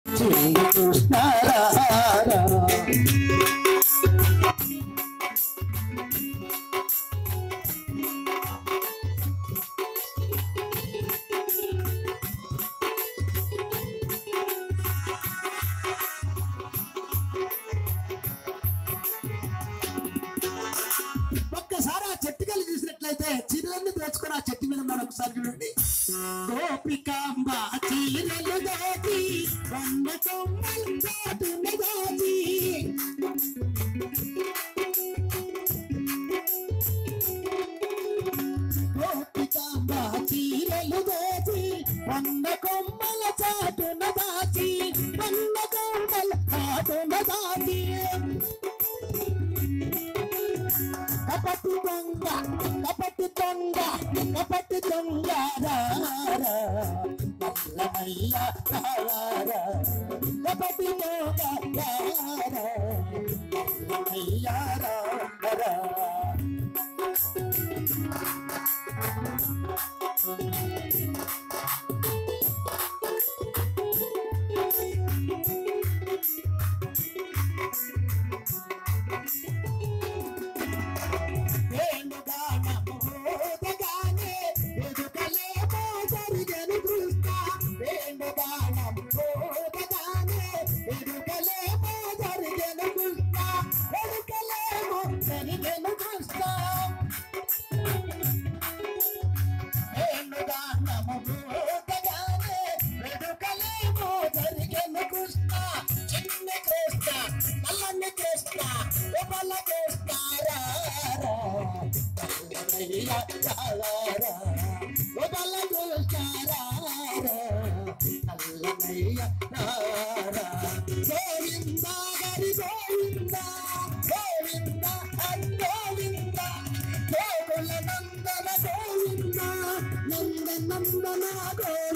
శ్రీకృష్ణ రారా. ఒక్కసారి ఆ చెట్టు కలిగి చూసినట్లయితే చీరలన్నీ దోచుకొని ఆ చెట్టు మీద మనం ఒకసారి చూడండి గోపికాంబ చీరలు దాచి వంద కొమ్మలు చాటున దాచి గోపికాంబ చీరలు దాచి వంద కొమ్మల చాటున దాచి వంద కొమ్మల చాటున దాచి కపటి దొంగ కపటి దొంగ కపటి దొంగ రారా మల్లమయ్య రారా కపటి దొంగ రారా మల్లమయ్య రారా వేణుగానము మోదగానే ఎదుకలేమో జరిగెను కృష్ణ వేణుగానము మోదగానే ఎదుకలేమో జరిగెను కృష్ణ ఎదుకలేమో జరిగెను కృష్ణ వేణుగానము మోదగానే ఎదుకలేమో జరిగెను కృష్ణ చిన్న కృష్ణ నల్లని కృష్ణ లోపల కృష్ణ రా రా. నల్లనయ్య రారా. లోపల కృష్ణ రా రా. నల్లనయ్య రారా. గోవింద హరి గోవింద గోవింద హరి గోవింద గోకుల నందన గోవింద నంద నందన గోవింద